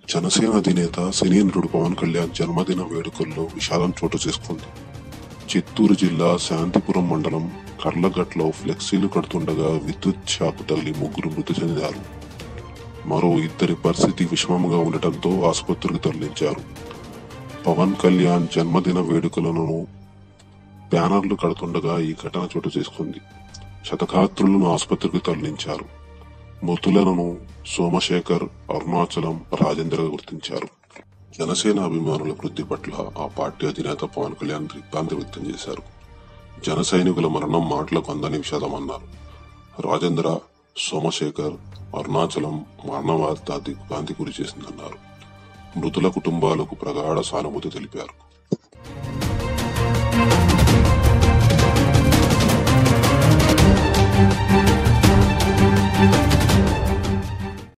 జనసేన అధినేత సినీ నటుడు పవన్ కళ్యాణ్ జన్మదిన వేడుకల్లో విషాదం చోటు చేసుకుంది చిత్తూరు జిల్లా శాంతిపురం మండలం కర్లగట్లో ఫ్లెక్సీలు కడుతుండగా విద్యుత్ షాక్ తగిలి ముగ్గురు మృతి చెందారు మరో ఇద్దరి పరిస్థితి విషమంగా ఉండటంతో ఆసుపత్రికి తరలించారు పవన్ కళ్యాణ్ జన్మదిన వేడుకలను బ్యానర్లు కడుతుండగా ఈ ఘటన చోటు చేసుకుంది శతగాత్రులను ఆసుపత్రికి తరలించారు మృతులను సోమశేఖర్ అరుణాచలం రాజేంద్ర గుర్తించారు జనసేన అభిమానుల వృద్ధి పట్ల ఆ పార్టీ అధినేత పవన్ కళ్యాణ్ దిగ్భ్రాంతి వ్యక్తం చేశారు జన సైనికుల మరణం మాటలకు అందని విషాదమన్నారు రాజేంద్ర సోమశేఖర్ అరుణాచలం మరణ వార్త దిగ్భ్రాంతి గురి చేసిందన్నారు మృతుల కుటుంబాలకు ప్రగాఢ సానుభూతి తెలిపారు